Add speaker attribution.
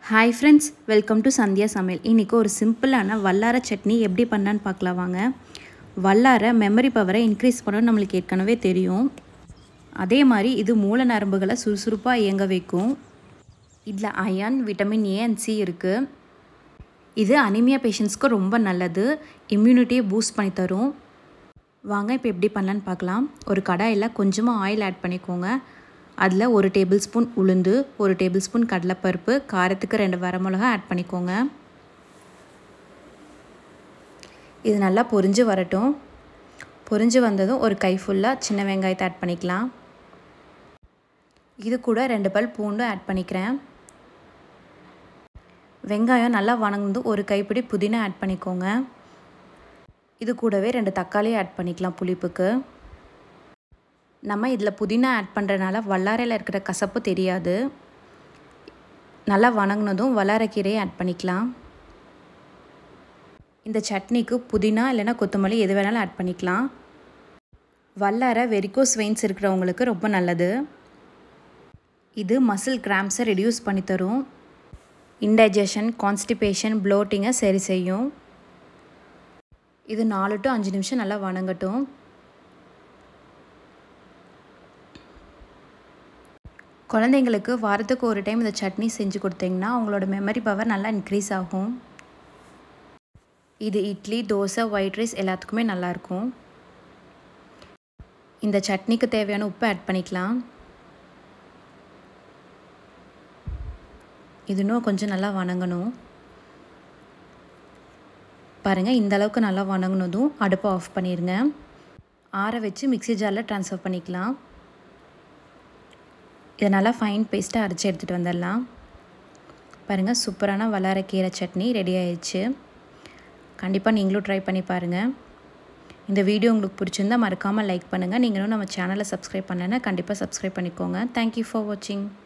Speaker 1: hi friends welcome to Sandhya சமையல் இன்றைக்கி ஒரு சிம்பிளான வல்லார சட்னி எப்படி பண்ணான்னு பார்க்கலாம் வாங்க வல்லார மெமரி பவரை இன்க்ரீஸ் பண்ணணும் நம்மளுக்கு ஏற்கனவே தெரியும் அதே மாதிரி இது மூல நரம்புகளை சுறுசுறுப்பாக இயங்க வைக்கும் இதில் iron vitamin A and C இருக்குது இது அனிமியா பேஷண்ட்ஸ்க்கு ரொம்ப நல்லது இம்யூனிட்டியை பூஸ்ட் பண்ணி தரும் வாங்க இப்போ எப்படி பண்ணலான்னு பார்க்கலாம் ஒரு கடாயில் கொஞ்சமாக ஆயில் ஆட் பண்ணிக்கோங்க அதில் ஒரு டேபிள் ஸ்பூன் உளுந்து ஒரு டேபிள் ஸ்பூன் கடலைப்பருப்பு காரத்துக்கு ரெண்டு வரமிளகா ஆட் பண்ணிக்கோங்க இது நல்லா பொரிஞ்சு வரட்டும் பொரிஞ்சு வந்ததும் ஒரு கை ஃபுல்லாக சின்ன வெங்காயத்தை ஆட் பண்ணிக்கலாம் இது கூட ரெண்டு பல் பூண்டு ஆட் பண்ணிக்கிறேன் வெங்காயம் நல்லா வணங்குந்து ஒரு கைப்பிடி புதினா ஆட் பண்ணிக்கோங்க இது கூடவே ரெண்டு தக்காளி ஆட் பண்ணிக்கலாம் புளிப்புக்கு நம்ம இதில் புதினா ஆட் பண்ணுறதுனால வல்லாரையில் இருக்கிற கசப்பு தெரியாது நல்லா வணங்கினதும் வல்லாரக்கீரையை ஆட் பண்ணிக்கலாம் இந்த சட்னிக்கு புதினா இல்லைனா கொத்தமல்லி எது வேணாலும் ஆட் பண்ணிக்கலாம் வல்லார வெரிகோஸ் வெயின்ஸ் இருக்கிறவங்களுக்கு ரொம்ப நல்லது இது மசில் கிராம்ஸை ரெடியூஸ் பண்ணி தரும் இன்டைஜஷன் கான்ஸ்டிபேஷன் ப்ளோட்டிங்கை சரி செய்யும் இது நாலு டு அஞ்சு நிமிஷம் நல்லா வணங்கட்டும் குழந்தைங்களுக்கு வாரத்துக்கு ஒரு டைம் இந்த சட்னி செஞ்சு கொடுத்தீங்கன்னா அவங்களோட மெமரி பவர் நல்லா இன்க்ரீஸ் ஆகும் இது இட்லி தோசை ஒயிட் ரைஸ் எல்லாத்துக்குமே நல்லாயிருக்கும் இந்த சட்னிக்கு தேவையான உப்பு ஆட் பண்ணிக்கலாம் இது இன்னும் கொஞ்சம் நல்லா வணங்கணும் பாருங்கள் இந்த அளவுக்கு நல்லா வணங்கினதும் அடுப்பை ஆஃப் பண்ணிடுங்க ஆற வச்சு மிக்சி ஜாரில் ட்ரான்ஸ்ஃபர் பண்ணிக்கலாம் இதை நல்லா ஃபைன் பேஸ்ட்டாக அரைச்சி எடுத்துகிட்டு வந்துடலாம் பாருங்கள் சூப்பரான வல்லாரக்கீரை சட்னி ரெடி ஆயிடுச்சு கண்டிப்பாக நீங்களும் ட்ரை பண்ணி பாருங்கள் இந்த வீடியோ உங்களுக்கு பிடிச்சிருந்தால் மறக்காமல் லைக் பண்ணுங்கள் நீங்களும் நம்ம சேனலை சப்ஸ்கிரைப் பண்ணலைன்னா கண்டிப்பாக சப்ஸ்கிரைப் பண்ணிக்கோங்க தேங்க்யூ ஃபார் வாட்சிங்